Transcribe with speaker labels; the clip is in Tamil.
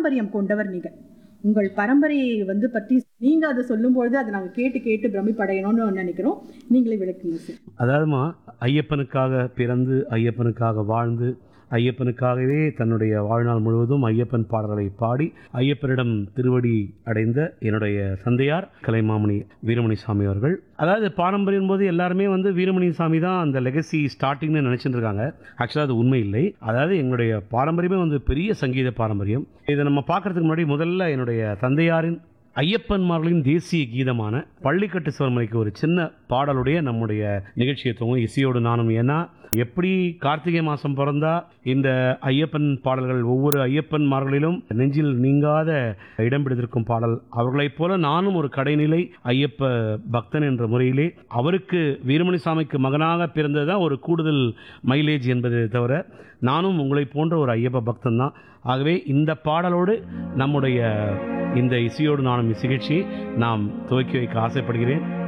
Speaker 1: பாரம்பரியம் கொண்டவர் நீங்க உங்கள் பரம்பரையை வந்து பற்றி நீங்க அதை சொல்லும்பொழுது அதை நாங்க கேட்டு கேட்டு பிரமிப்படையணும்னு நினைக்கிறோம் நீங்களே விளக்குங்க சார்
Speaker 2: அதாவதுமா ஐயப்பனுக்காக பிறந்து ஐயப்பனுக்காக வாழ்ந்து ஐயப்பனுக்காகவே தன்னுடைய வாழ்நாள் முழுவதும் ஐயப்பன் பாடல்களை பாடி ஐயப்பனிடம் திருவடி அடைந்த என்னுடைய தந்தையார் கலைமாமணி வீரமணி சாமி அவர்கள் அதாவது பாரம்பரியம் போது எல்லாருமே வந்து வீரமணி சாமி தான் அந்த லெகசி ஸ்டார்டிங்னு நினச்சிட்டு இருக்காங்க ஆக்சுவலாக அது உண்மை இல்லை அதாவது எங்களுடைய பாரம்பரியமே வந்து பெரிய சங்கீத பாரம்பரியம் இதை நம்ம பார்க்கறதுக்கு முன்னாடி முதல்ல என்னுடைய தந்தையாரின் ஐயப்பன்மார்களின் தேசிய கீதமான பள்ளிக்கட்டு சிவமலைக்கு ஒரு சின்ன பாடலுடைய நம்முடைய நிகழ்ச்சியை துவங்கும் இசையோடு நானும் ஏன்னா எப்படி கார்த்திகை மாதம் பிறந்தா இந்த ஐயப்பன் பாடல்கள் ஒவ்வொரு ஐயப்பன்மார்களிலும் நெஞ்சில் நீங்காத இடம் பிடித்திருக்கும் பாடல் அவர்களைப் போல நானும் ஒரு கடைநிலை ஐயப்ப பக்தன் என்ற முறையிலே அவருக்கு வீரமணி சாமிக்கு மகனாக பிறந்தது தான் ஒரு கூடுதல் மைலேஜ் என்பதை தவிர நானும் உங்களைப் போன்ற ஒரு ஐயப்ப பக்தன் தான் ஆகவே இந்த பாடலோடு நம்முடைய இந்த இசையோடு நானும் இசைகிழ்ச்சியை நாம் துவக்கி வைக்க ஆசைப்படுகிறேன்